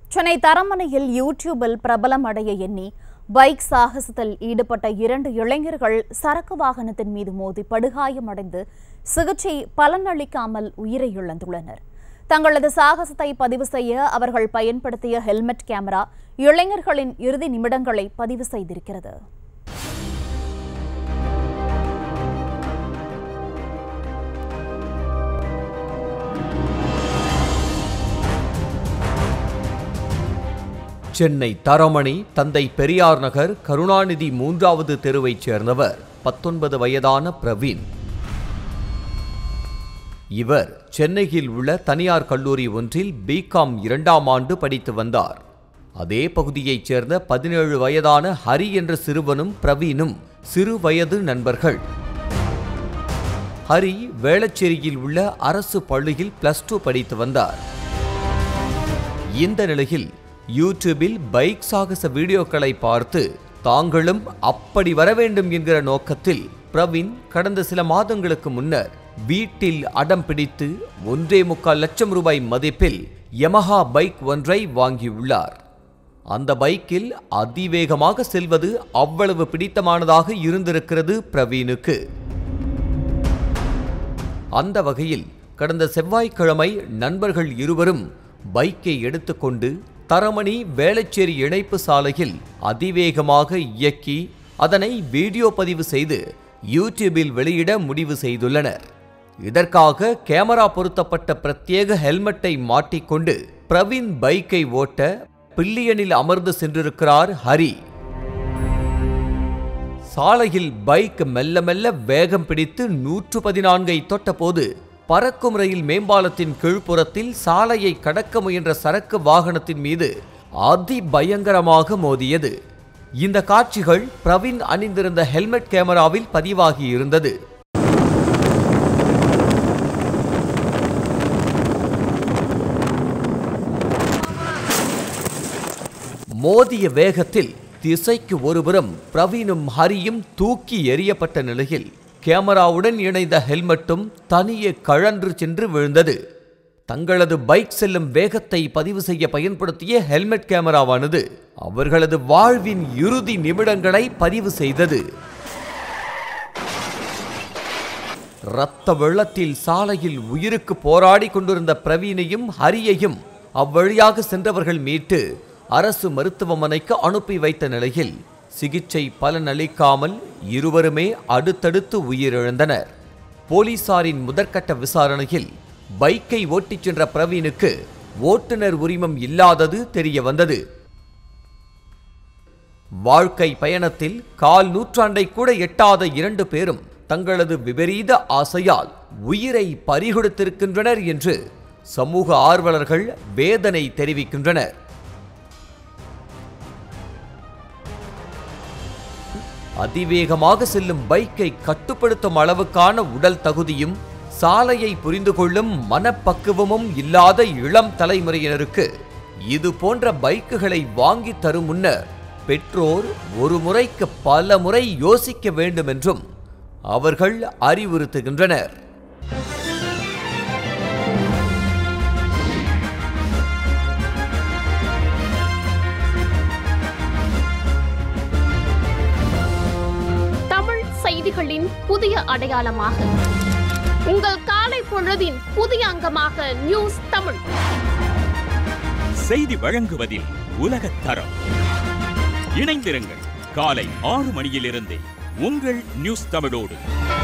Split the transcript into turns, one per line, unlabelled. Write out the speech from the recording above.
சென்னை தரமணையில் யூடியூபில் பிரபலம் அடைய எண்ணி பைக் சாகசத்தில் ஈடுபட்ட இரண்டு இளைஞர்கள் சரக்கு வாகனத்தின் மீது மோதி படுகாயமடைந்து சிகிச்சை பலனளிக்காமல் உயிரை இழந்துள்ளனர் தங்களது சாகசத்தை பதிவு செய்ய அவர்கள் பயன்படுத்திய ஹெல்மெட் கேமரா இளைஞர்களின் இறுதி நிமிடங்களை பதிவு செய்திருக்கிறது
சென்னை தரமணி தந்தை பெரியார் நகர் கருணாநிதி மூன்றாவது தெருவைச் சேர்ந்தவர் பத்தொன்பது வயதான பிரவீன் இவர் சென்னையில் உள்ள தனியார் கல்லூரி ஒன்றில் பிகாம் இரண்டாம் ஆண்டு படித்து வந்தார் அதே பகுதியைச் சேர்ந்த பதினேழு வயதான ஹரி என்ற சிறுவனும் பிரவீனும் சிறு வயது நண்பர்கள் ஹரி வேளச்சேரியில் உள்ள அரசு பள்ளியில் பிளஸ் டூ படித்து வந்தார் இந்த நிலையில் யூடியூபில் பைக் சாகச வீடியோக்களை பார்த்து தாங்களும் அப்படி வர வேண்டும் என்கிற நோக்கத்தில் பிரவீன் கடந்த சில மாதங்களுக்கு முன்னர் வீட்டில் அடம் பிடித்து ஒன்றே முக்கால் லட்சம் ரூபாய் மதிப்பில் யமஹா பைக் ஒன்றை வாங்கியுள்ளார் அந்த பைக்கில் அதிவேகமாக செல்வது அவ்வளவு பிடித்தமானதாக இருந்திருக்கிறது பிரவீனுக்கு அந்த வகையில் கடந்த செவ்வாய்க்கிழமை நண்பர்கள் இருவரும் பைக்கை எடுத்துக்கொண்டு தரமணி வேளச்சேரி இணைப்பு சாலையில் அதிவேகமாக இயக்கி அதனை வீடியோ பதிவு செய்து யூடியூபில் வெளியிட முடிவு செய்துள்ளனர் இதற்காக கேமரா பொருத்தப்பட்ட பிரத்யேக ஹெல்மெட்டை மாட்டிக்கொண்டு பிரவீன் பைக்கை ஓட்ட பில்லியனில் அமர்ந்து சென்றிருக்கிறார் ஹரி சாலையில் பைக் மெல்ல மெல்ல வேகம் பிடித்து நூற்று பதினான்கை தொட்டபோது பறக்கும் ரயில் மேம்பாலத்தின் கீழ்ப்புறத்தில் சாலையை கடக்க முயன்ற சரக்கு வாகனத்தின் மீது அதி பயங்கரமாக மோதியது இந்த காட்சிகள் பிரவீன் அணிந்திருந்த ஹெல்மெட் கேமராவில் பதிவாகி இருந்தது மோதிய வேகத்தில் திசைக்கு ஒருபுறம் பிரவீனும் ஹரியும் தூக்கி எறியப்பட்ட நிலையில் கேமராவுடன் இணைந்த ஹெல்மெட்டும் தனியே கழன்று சென்று விழுந்தது தங்களது பைக் செல்லும் வேகத்தை பதிவு செய்ய பயன்படுத்திய ஹெல்மெட் கேமராவானது அவர்களது வாழ்வின் இறுதி நிமிடங்களை பதிவு செய்தது இரத்த வெள்ளத்தில் சாலையில் உயிருக்கு போராடி கொண்டிருந்த பிரவீனையும் ஹரியையும் அவ்வழியாக சென்றவர்கள் மீட்டு அரசு மருத்துவமனைக்கு அனுப்பி வைத்த நிலையில் சிகிச்சை பலனளிக்காமல் இருவருமே அடுத்தடுத்து உயிரிழந்தனர் போலீசாரின் முதற்கட்ட விசாரணையில் பைக்கை ஓட்டிச் சென்ற பிரவீனுக்கு ஓட்டுநர் உரிமம் இல்லாதது தெரிய வந்தது வாழ்க்கை பயணத்தில் கால் நூற்றாண்டை கூட எட்டாத இரண்டு பேரும் தங்களது விபரீத ஆசையால் உயிரை பறிகொடுத்திருக்கின்றனர் என்று சமூக ஆர்வலர்கள் வேதனை தெரிவிக்கின்றனர் அதிவேகமாக செல்லும் பைக்கை கட்டுப்படுத்தும் அளவுக்கான உடல் தகுதியும் சாலையை புரிந்து கொள்ளும் மனப்பக்குவமும் இல்லாத இளம் தலைமுறையினருக்கு இது போன்ற பைக்குகளை வாங்கி தரும் முன்னர் பெற்றோர் ஒரு முறைக்கு பல முறை யோசிக்க வேண்டும் என்றும் அவர்கள் அறிவுறுத்துகின்றனர்
தமிழ் செய்திகளின் புதிய அடையாளமாக உங்கள் காலை பொழுதின் புதிய அங்கமாக நியூஸ் தமிழ்
செய்தி வழங்குவதில் உலகத் தரம் இணைந்திருங்கள் காலை ஆறு மணியிலிருந்தே உங்கள் நியூஸ் தமிழோடு